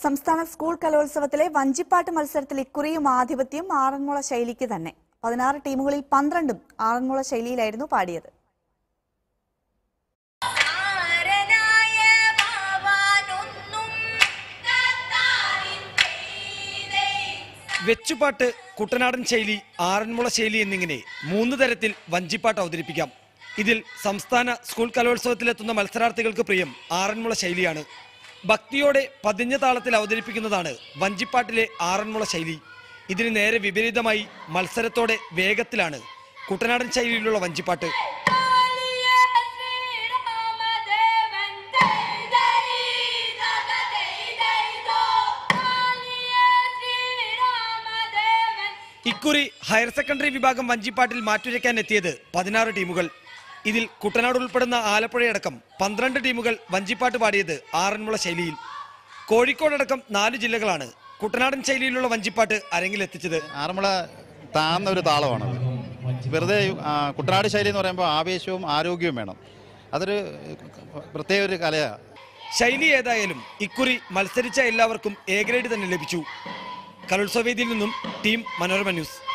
സംസ്ഥാന സ്കൂൾ കലോത്സവത്തിലെ വഞ്ചിപ്പാട്ട് മത്സരത്തിൽ ഇക്കുറിയും ആധിപത്യം ആറന്മുള ശൈലിക്ക് തന്നെ പതിനാറ് ടീമുകളിൽ പന്ത്രണ്ടും ആറന്മുള ശൈലിയിലായിരുന്നു പാടിയത് ആരനായ ഭാവാനൊന്നും തത്താറിന്തേ വെച്ചുപാട്ട് കുട്ടനാടൻ ശൈലി ആറന്മുള ശൈലി എന്നിങ്ങനെ മൂന്ന് തരത്തിൽ വഞ്ചിപ്പാട്ട് അവതരിപ്പിക്കാം ഇതിൽ സംസ്ഥാന സ്കൂൾ കലോത്സവത്തിലെത്തുന്ന മത്സരാർത്ഥികൾക്ക് പ്രിയം ആറന്മുള ശൈലിയാണ് ഭക്തിയോടെ പതിഞ്ഞ താളത്തിൽ അവതരിപ്പിക്കുന്നതാണ് വഞ്ചിപ്പാട്ടിലെ ആറന്മുള ശൈലി ഇതിന് നേരെ വിപരീതമായി മത്സരത്തോടെ വേഗത്തിലാണ് കുട്ടനാടൻ ശൈലിയിലുള്ള വഞ്ചിപ്പാട്ട് കാളിയ ശ്രീരാമദേവൻ തൈതൈ തതതൈതൈതോ കാളിയ ശ്രീരാമദേവൻ ഇക്കുറി ഹയർ സെക്കൻഡറി വിഭാഗം വഞ്ചിപ്പാട്ടിൽ മാറ്റുരയ്ക്കാൻ എത്തിയത് പതിനാറ് ടീമുകൾ ഇതിൽ കുട്ടനാട് ഉൾപ്പെടുന്ന ആലപ്പുഴയടക്കം പന്ത്രണ്ട് ടീമുകൾ വഞ്ചിപ്പാട്ട് പാടിയത് ആറന്മുള ശൈലിയിൽ കോഴിക്കോടടക്കം നാല് ജില്ലകളാണ് കുട്ടനാടൻ ശൈലിയിലുള്ള വഞ്ചിപ്പാട്ട് അരങ്ങിലെത്തിച്ചത് ആറന്മുള താന്ന ഒരു താളമാണത് വെറുതെ ആ, കുട്ടനാട് ശൈലി എന്ന് പറയുമ്പോൾ ആവേശവും ആരോഗ്യവും വേണം അതൊരു പ്രത്യേക ഒരു കലയാണ് ശൈലി ഏതായാലും ഇക്കുറി മത്സരിച്ച എല്ലാവർക്കും എ ഗ്രേഡ് തന്നെ ലഭിച്ചു കലോത്സവ വേദിയിൽ നിന്നും ടീം മനോരമ ന്യൂസ്